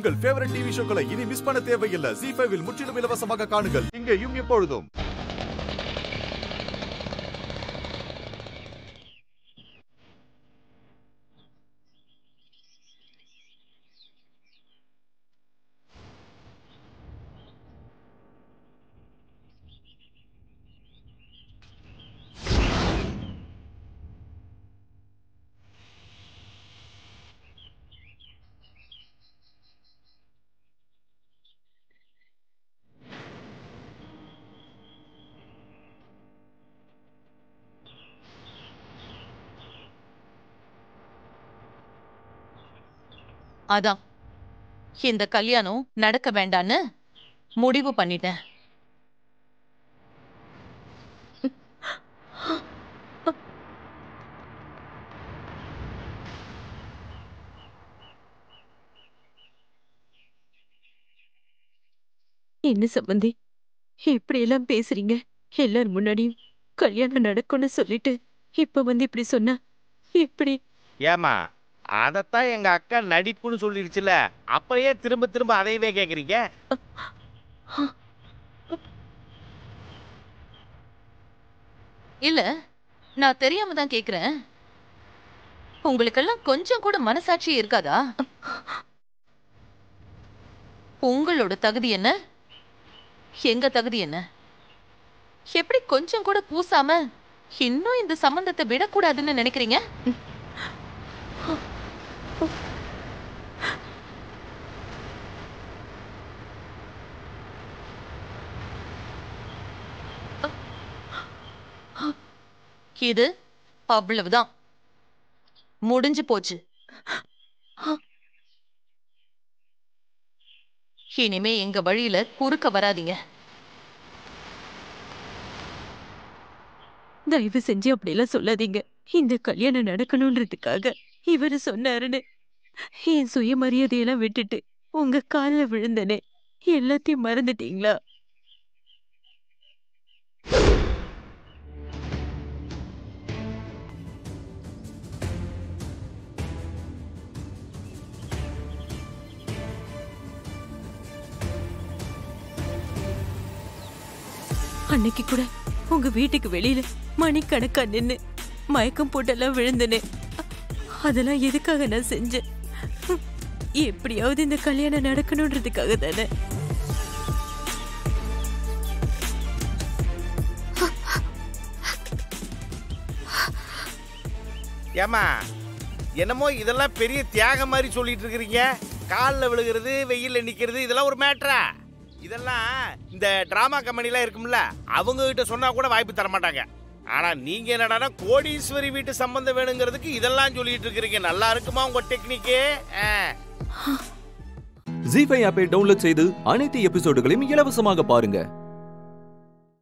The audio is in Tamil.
உங்கள் ஃபேவரட் டிவி ஷோக்களை இனி மிஸ் பண்ண தேவையில்லை ஜி ஃபைவில் முற்றிலும் இலவசமாக காணுங்கள் இங்கேயும் எப்பொழுதும் அதான் இந்த கல்யாணம் நடக்க வேண்டான்னு முடிவு பண்ணிட்டேன் என்ன சம்பந்தி இப்படி எல்லாம் பேசுறீங்க எல்லார் முன்னாடியும் கல்யாணம் நடக்கும்னு சொல்லிட்டு இப்ப வந்து இப்படி சொன்னா இப்படி ஏமா அதைத்தான் எங்க அக்கா நடிப்புன்னு சொல்லிடுச்சுல அப்பயே திரும்ப திரும்ப அதையவே கேக்குறீங்க இல்ல நான் தெரியாம தான் கேக்குறேன் உங்களுக்கெல்லாம் கொஞ்சம் கூட மனசாட்சி இருக்காதா உங்களோட தகுதி என்ன எங்க தகுதி என்ன எப்படி கொஞ்சம் கூட பூசாம இன்னும் இந்த சம்பந்தத்தை விடக்கூடாதுன்னு நினைக்கிறீங்க இது அவ்வளவுதான் முடிஞ்சு போச்சு இனிமே எங்க வழியில குறுக்க வராதீங்க தயவு செஞ்சு அப்படியெல்லாம் சொல்லாதீங்க இந்த கல்யாணம் நடக்கணும்ன்றதுக்காக இவரு சொன்னாருன்னு என் சுயமரியாதையெல்லாம் விட்டுட்டு உங்க கால்ல விழுந்தனே எல்லாத்தையும் மறந்துட்டீங்களா அன்னைக்கு கூட உங்க வீட்டுக்கு வெளியில மணிக்கணக்கா நின்னு மயக்கம் போட்டெல்லாம் விழுந்தனே அ- அதெல்லாம் எதுக்காக நான் செஞ்சேன் ஹம், எப்படியாவது இந்த கல்யாணம் நடக்கணுன்றதுக்காக தானே ஏமா என்னமோ இதெல்லாம் பெரிய தியாகம் மாதிரி சொல்லிட்டு இருக்கிறீங்க காலில் விழுகிறது வெயில்ல நிக்கிறது இதெல்லாம் ஒரு மேட்ரா இதெல்லாம் இந்த டிராமா கம்பெனிலாம் இருக்கும்ல அவங்க கிட்ட சொன்னா கூட வாய்ப்பு தர மாட்டாங்க ஆனா நீங்க என்னடான்னா கோடீஸ்வரி வீட்டு சம்பந்தம் வேணுங்கிறதுக்கு இதெல்லாம் சொல்லிட்டு இருக்கிறீங்க நல்லா இருக்குமா உங்க டெக்னிக்கு ஜி ஃபைவ் ஆப்பை டவுன்லோட் செய்து அனைத்து எபிசோடுகளையும் இலவசமாக பாருங்க